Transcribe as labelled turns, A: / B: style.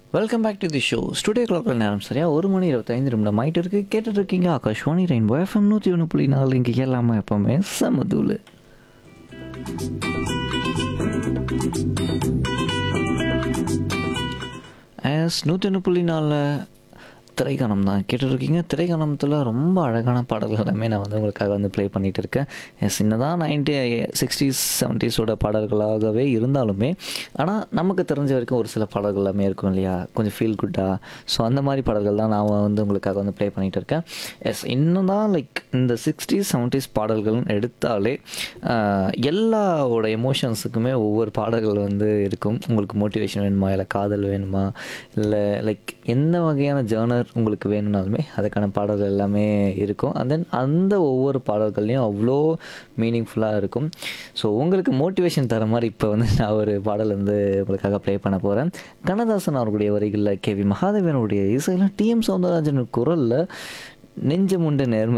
A: welcome back to the show studio கிளாக்கில் நேரம் சரியா ஒரு மணி இருபத்தைந்து நிமிடம் ஆயிட்டு இருக்கு கேட்டுட்டு இருக்கீங்க ஆகாஷ்வாணி ரெயின்போ எஃப்எம் நூற்றி ஒன்று புள்ளி நாலு இங்கே எல்லாமே எப்பவுமே சமதூள் எஸ் நூற்றி ஒன்று புள்ளி நாலில் திரைக்கணம் தான் கேட்டுட்ருக்கீங்க திரைக்கணத்தில் ரொம்ப அழகான பாடல்கள் எல்லாமே நான் வந்து உங்களுக்காக வந்து ப்ளே பண்ணிகிட்டு இருக்கேன் எஸ் என்னதான் நைன்டி சிக்ஸ்டீஸ் செவன்ட்டீஸோட பாடல்களாகவே இருந்தாலுமே ஆனால் நமக்கு தெரிஞ்ச வரைக்கும் ஒரு சில பாடல்கள் எல்லாமே இருக்கும் இல்லையா கொஞ்சம் ஃபீல் குட்டாக ஸோ அந்த மாதிரி பாடல்கள் தான் நான் வந்து உங்களுக்காக வந்து ப்ளே பண்ணிகிட்டு இருக்கேன் எஸ் இன்னும் தான் லைக் இந்த சிக்ஸ்டீஸ் செவன்ட்டீஸ் பாடல்கள்னு எடுத்தாலே ஆஹ், எல்லாவோட எமோஷன்ஸுக்குமே ஒவ்வொரு பாடல்கள் வந்து இருக்கும் உங்களுக்கு மோட்டிவேஷன் வேணுமா இல்லை காதல் வேணுமா இல்லை லைக் எந்த வகையான ஜேர்னர் உங்களுக்கு வேணும்னாலுமே அதுக்கான பாடல்கள் எல்லாமே இருக்கும் and then அந்த ஒவ்வொரு பாடல்கள்லையும் அவ்வளோ மீனிங்ஃபுல்லாக இருக்கும் ஸோ உங்களுக்கு மோட்டிவேஷன் தர மாதிரி இப்போ வந்து நான் ஒரு பாடல் வந்து உங்களுக்காக ப்ளே பண்ண போகிறேன் கண்ணதாசன் அவர்களுடைய வரிகளில் கேவி மகாதேவனுடைய இசையில் டிஎம் சௌந்தரராஜன் குரலில் நெஞ்சமுண்டு நேர்மை